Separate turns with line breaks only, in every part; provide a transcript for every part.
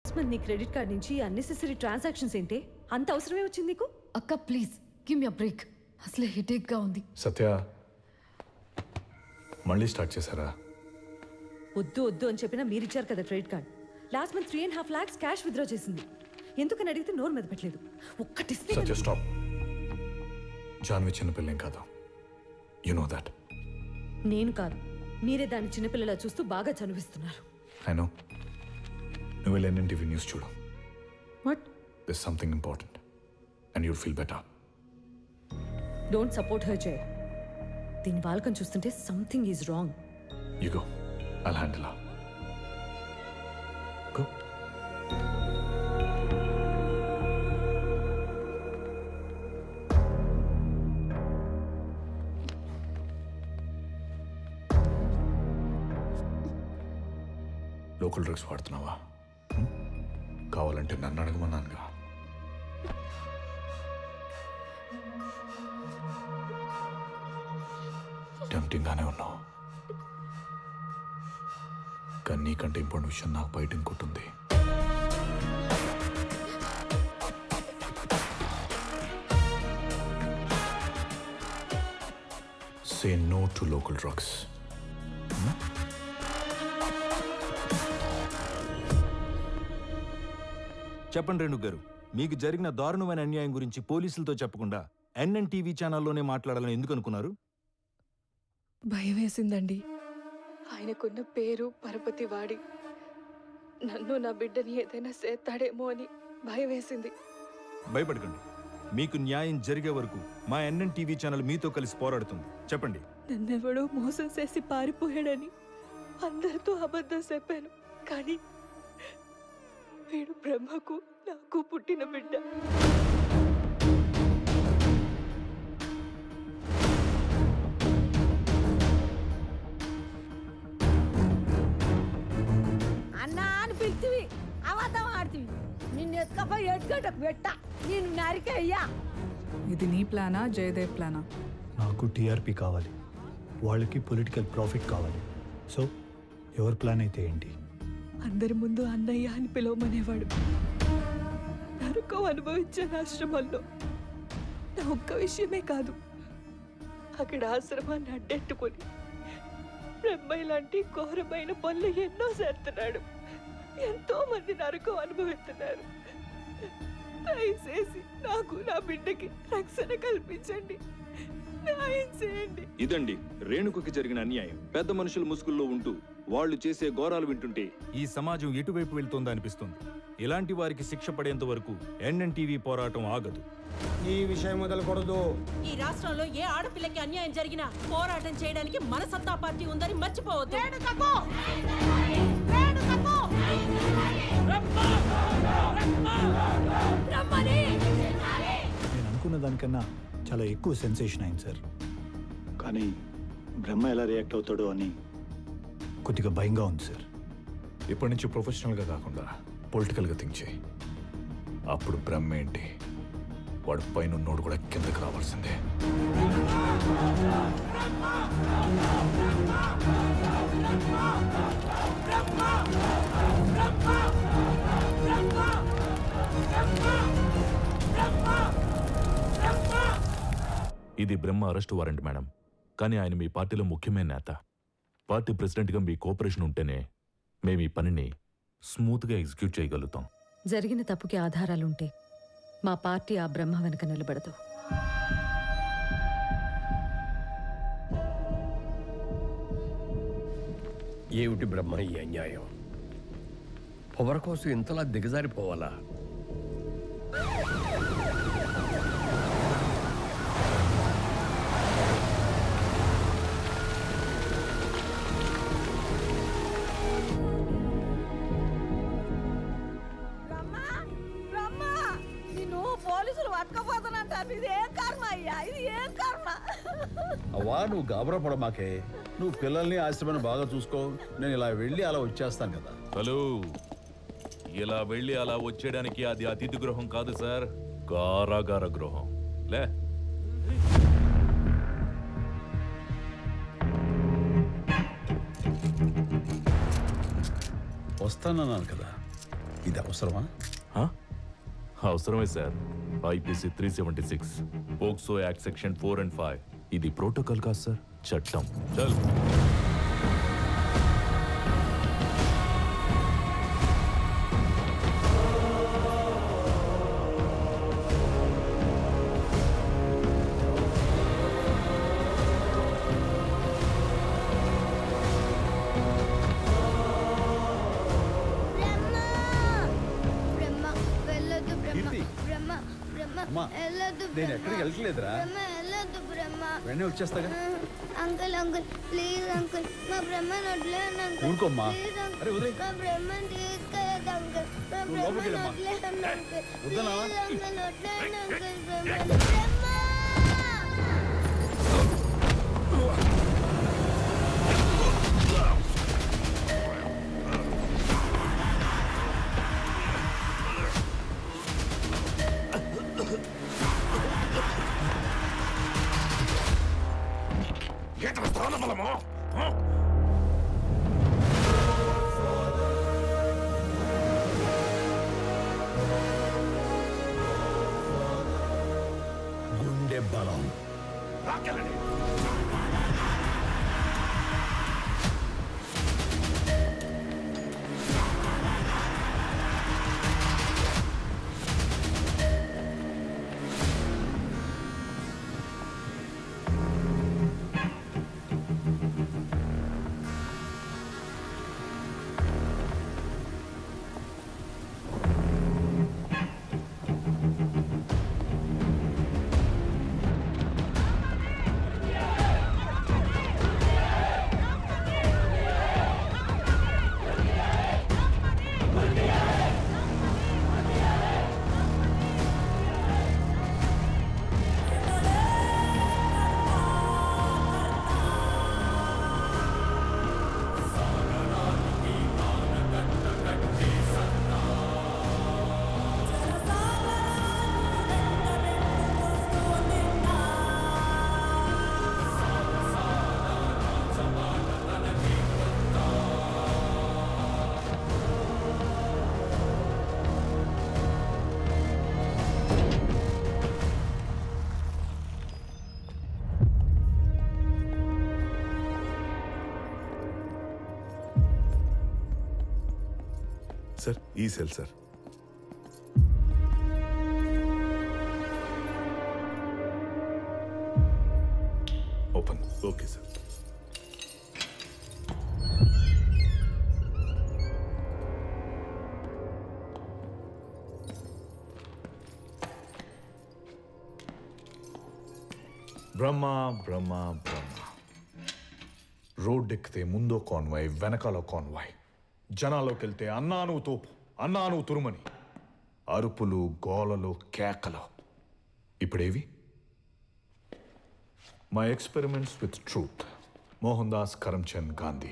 మరి నీ credit card నుంచి అన్నెసెసరీ ట్రాన్సాక్షన్స్ ఏంటి అంత అవసరమే వచ్చింది నీకు
అక్క please give me a break అసలే హెడేక్గా ఉంది
సత్య మళ్ళీ స్టార్ట్ చేశారా
వద్దు వద్దు అని చెప్పినా మీరు ఇచ్చారు కదా credit card last month three and half lakhs cash withdraw చేసింది ఎందుకని అడిగితే నోరు మీద పెట్టలేదు ఒక్కటిస్తే
సత్య స్టాప్ జాన్వి చిన్నపిల్లేం కాదు యు నో దాట్
నేను కాదు మీరే దాన్ని చిన్నపిల్లలా చూస్తూ బాగా చనిపిస్తున్నారు
ఐ నో నువ్వు వెళ్ళి ఎన్ఎన్టీవీ న్యూస్ చూడు
what
this something important and you'd feel better
don't support her Jaya దీని వాళ్ళకం చూస్తుంటే something is wrong
you go I'll handle go local drugs వాడుతున్నావా హ్మ్? కావాలంటే నన్ను అడగమన్నానుగా టెంప్టింగ్ గానే ఉన్నావు కానీ నీకంటే ఇంపార్టెంట్ విషయం నాకు బయట ఇంకోటి ఉంది say no to local drugs
చెప్పండి రేణు గారు మీకు జరిగిన దారుణమైన అన్యాయం గురించి పోలీసులతో చెప్పకుండా ఎన్ఎన్ టీవీ ఛానల్లోనే మాట్లాడాలని ఎందుకు అనుకున్నారు
భయం వేసిందండి ఆయనకున్న పేరు పరపతి వాడి నన్ను నా బిడ్డని ఏదైనా చేస్తాడేమో అని భయం వేసింది
భయపడకండి మీకు న్యాయం జరిగే వరకు మా ఎన్ఎన్ టీవీ ఛానల్ మీతో కలిసి పోరాడుతుంది చెప్పండి
నన్నెవడో మోసం చేసి పారిపోయాడని అందరితో అబద్ధం చెప్పాను కానీ వీడు బ్రహ్మకు నాకు పుట్టిన బిడ్డ
అన్నా అని పిలిచివి అబద్ధం ఆడుతుంది నిన్ను ఎత్తుకపోయి ఎట్టుగట్టకు పెట్ట నేను నరికయ్యా
ఇది నీ ప్లానా జయదేవ్ ప్లానా
నాకు టీఆర్పీ కావాలి వాళ్ళకి పొలిటికల్ ప్రాఫిట్ కావాలి సో ఎవరి ప్లాన్ అయితే ఏంటి
అందరి ముందు అన్నయ్య అని పిలవమనేవాడు నరకం అనుభవించిన ఆశ్రమంలో నా ఒక్క విషయమే కాదు అక్కడ ఆశ్రమాన్ని అడ్డెట్టుకొని బ్రహ్మయ్య లాంటి ఘోరమైన పనులు ఎన్నో చేస్తున్నాడు ఎంతో మంది నరకం అనుభవిస్తున్నారు దయచేసి నాకు నా బిడ్డకి రక్షణ కల్పించండి న్యాయం చేయండి
ఇదండి రేణుకకి జరిగిన అన్యాయం పెద్ద మనుషుల ముసుగుల్లో ఉంటూ వాళ్ళు చేసే ఘోరాలు వింటుంటే ఈ సమాజం ఎటువైపు వెళ్తోందో అనిపిస్తుంది ఇలాంటి వారికి శిక్ష పడేంత వరకు ఎన్ఎన్ టీవీ పోరాటం ఆగదు
ఈ విషయం మొదలకూడదు
ఈ రాష్ట్రంలో ఏ ఆడపిల్లకి అన్యాయం జరిగినా పోరాటం చేయడానికి మన సత్తా పార్టీ ఉందని మర్చిపోవద్దు
నేను అనుకున్న దానికన్నా చాలా ఎక్కువ సెన్సేషన్ అయింది సార్ కానీ బ్రహ్మ ఎలా రియాక్ట్ అవుతాడో అని కొద్దిగా భయంగా ఉంది సార్
ఇప్పటి నుంచి ప్రొఫెషనల్గా కాకుండా పొలిటికల్గా థింక్ చేయి అప్పుడు బ్రహ్మ ఏంటి వాడు పైన ఉన్నోడు కూడా కిందకి రావాల్సిందే
ఇది బ్రహ్మ అరెస్ట్ వారెంట్ మేడం కానీ ఆయన మీ పార్టీలో ముఖ్యమైన నేత పార్టీ ప్రెసిడెంట్గా మీ కోఆపరేషన్ ఉంటేనే మేము ఈ పనిని స్మూత్గా ఎగ్జిక్యూట్ చేయగలుగుతాం
జరిగిన తప్పుకి ఆధారాలుంటే మా పార్టీ ఆ బ్రహ్మ వెనక నిలబడదు
ఏమిటి బ్రహ్మ ఈ అన్యాయం పవర్ కోసం ఇంతలా దిగజారిపోవాలా
బ్రహ్మ నిన్ను పోలీసులు పట్టుకపోతానంటారు ఇది ఏం కర్మ అయ్యా ఇది ఏం కర్మ
అవ్వా నువ్వు గాబరా పడమాకే నువ్వు పిల్లల్ని ఆశ్రమాన్ని బాగా చూసుకో నేను ఇలా వెళ్ళి అలా వచ్చేస్తాను కదా
హలో ఇలా వెళ్ళి అలా వచ్చేయడానికి అది అతిథి గృహం కాదు సార్ కారాగార గృహం లే
వస్తానన్నాను కదా ఇది అవసరమా
హా? అవసరమే sir IPC three seventy six POCSO act section four and five ఇది ప్రోటోకాల్ కాదు సార్ చట్టం చల్
బ్రహ్మ వెళ్ళొద్దు బ్రహ్మ
కీర్తి.
బ్రహ్మ బ్రహ్మ
అమ్మా,
వెళ్ళొద్దు
నేను
బ్రహ్మ.
ఎక్కడికి వెళ్ళట్లేదురా.
బ్రహ్మ వెళ్ళొద్దు బ్రహ్మ
వెంటనే వచ్చేస్తాగా
అంకుల్ అంకుల్ ప్లీజ్ అంకుల్ మా బ్రహ్మను వదిలేయండి అంకుల్
ఊరుకోమ్మా.
ప్లీజ్ అంకుల్
అరే, వదిలేయ్.
మా బ్రహ్మను తీసుకెళ్ళదు అంకుల్ మా
నువ్వు లోపలికి
బ్రహ్మను
వెళ్ళమ్మా.
వదిలేయండి అంకుల్
వద్దన్నావా?
ప్లీజ్ అంకుల్ వదిలేయండి అంకుల్ బ్రహ్మను బ్రహ్మ
గుండె బలం
సార్ ఈ cell sir open okay sir Brahma Brahma Brahma road ఎక్కితే ముందో కాన్వాయ్ వెనకాల కాన్వాయ్ జనాల్లోకి వెళ్తే అన్నాను తోపు అన్నాను తురుమని అరుపులు గోలలు కేకలు ఇప్పుడేవి my experiments with truth Mohan Das Karamchand Gandhi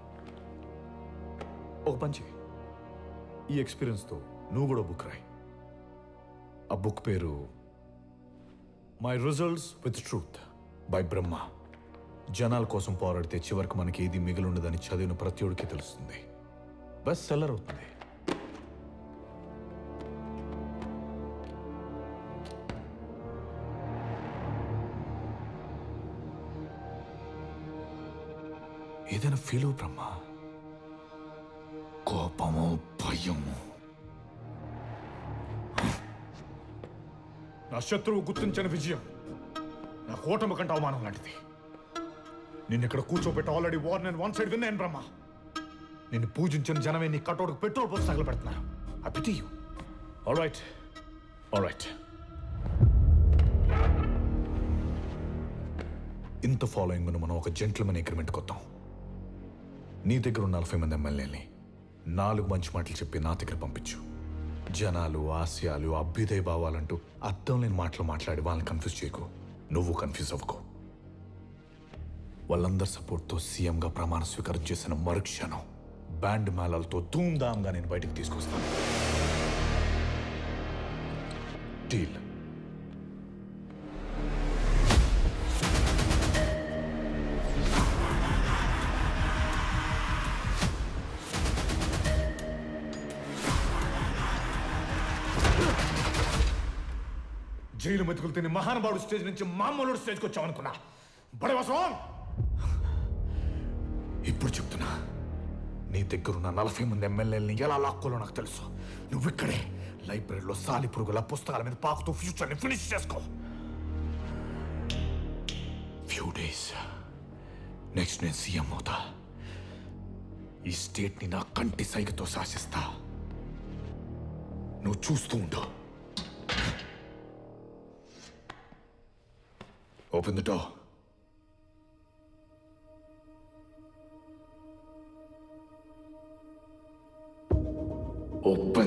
ఒక పంచి ఈ ఎక్స్పీరియన్స్తో నువ్వు కూడా బుక్ రాయి ఆ బుక్ పేరు my results with truth by Brahma జనాల కోసం పోరాడితే చివరికి మనకి ఏది మిగిలిండదని చదివిన ప్రతి ఒడికి తెలుస్తుంది బస్ సెల్లర్ అవుతుంది ఏదైనా ఫీల్ అవు బ్రహ్మ కోపము భయము నా శత్రువు గుర్తించని విజయం నా కూటమి కంటే అవమానం లాంటిది నిన్ను ఇక్కడ కూర్చోబెట్టి ఆల్రెడీ వార్ నేను వన్ సైడ్ విన్నాను బ్రహ్మ నిన్ను పూజించిన జనమే నీ కటౌట్కి పెట్రోల్ పోసి తగలబెడుతున్నారు I pity you all right all right ఇంత ఫాలోయింగ్ ఉన్న మనం ఒక జెంట్లమెన్ అగ్రిమెంట్కి వద్దాం నీ దగ్గర ఉన్న నలభై మంది ఎమ్మెల్యేని నాలుగు మంచి మాటలు చెప్పి నా దగ్గర పంపించు జనాలు ఆశయాలు అభ్యుదయ భావాలంటూ అర్థం లేని మాటలు మాట్లాడి వాళ్ళని కన్ఫ్యూజ్ చేయకు నువ్వు కన్ఫ్యూజ్ అవ్వకు వాళ్ళందరి సపోర్ట్తో సీఎంగా ప్రమాణ స్వీకారం చేసిన మరుక్షణం బ్యాండ్ మేళాలతో ధూమ్ధామ్గా నేను బయటకు తీసుకొస్తాను డీల్ జైలు మెతుకులు తిని మహానుభావుడు స్టేజ్ నుంచి మామూలు స్టేజ్కి వచ్చావనుకున్నా బడే వాసవం ఇప్పుడు చెప్తున్నా నీ దగ్గరున్న నలభై మంది ఎమ్మెల్యేలని ఎలా లాక్కోలో నాకు తెలుసు నువ్వు ఇక్కడే లైబ్రరీలో సాలి పురుగుల పుస్తకాల మీద పాకుతూ ఫ్యూచర్ని ఫినిష్ చేసుకో ఫ్యూ డేస్ నెక్స్ట్ నేను సీఎం అవుతా ఈ స్టేట్ని నా కంటి సైగతో శాసిస్తా నువ్వు చూస్తూ ఉండు ఓపెన్ ద డోర్ ఓపెన్